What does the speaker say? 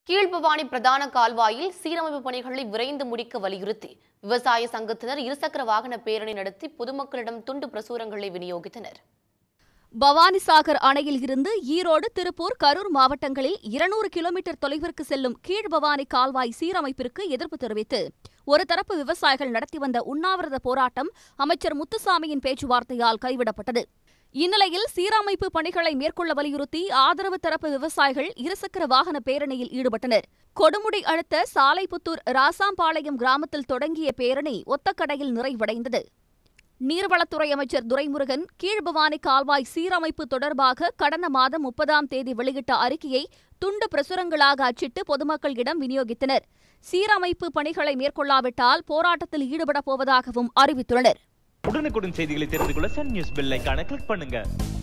கீழ்பவானி பிரதான கால்வாயில் சீரமைப்பு பணிகளை விரைந்து முடிக்க வலியுறுத்தி விவசாய சங்கத்தினர் இருசக்கர வாகன பேரணி நடத்தி பொதுமக்களிடம் துண்டு பிரசுரங்களை விநியோகித்தனர் பவானிசாகர் அணையில் இருந்து ஈரோடு திருப்பூர் கரூர் மாவட்டங்களில் இருநூறு கிலோமீட்டர் தொலைவிற்கு செல்லும் கீழ்பவானி கால்வாய் சீரமைப்பிற்கு எதிர்ப்பு தெரிவித்து ஒரு தரப்பு விவசாயிகள் நடத்தி வந்த உண்ணாவிரத போராட்டம் அமைச்சர் முத்துசாமியின் பேச்சுவார்த்தையால் கைவிடப்பட்டது இந்நிலையில் சீரமைப்பு பணிகளை மேற்கொள்ள வலியுறுத்தி ஆதரவு தரப்பு விவசாயிகள் இருசக்கர வாகன பேரணியில் ஈடுபட்டனர் கொடுமுடி அடுத்த சாலைப்புத்தூர் ராசாம்பாளையம் கிராமத்தில் தொடங்கிய பேரணி ஒத்தக்கடையில் நிறைவடைந்தது நீர்வளத்துறை அமைச்சர் துரைமுருகன் கீழ்பவானி கால்வாய் சீரமைப்பு தொடர்பாக கடந்த மாதம் முப்பதாம் தேதி வெளியிட்ட அறிக்கையை துண்டு பிரசுரங்களாக அச்சிட்டு பொதுமக்களிடம் விநியோகித்தனர் சீரமைப்பு பணிகளை மேற்கொள்ளாவிட்டால் போராட்டத்தில் ஈடுபடப் போவதாகவும் அறிவித்துள்ளனர் உடனுக்குடன் செய்திகளை தெரிந்து கொள்ள சன் நியூஸ் பெல் ஐகானை கிளிக் பண்ணுங்க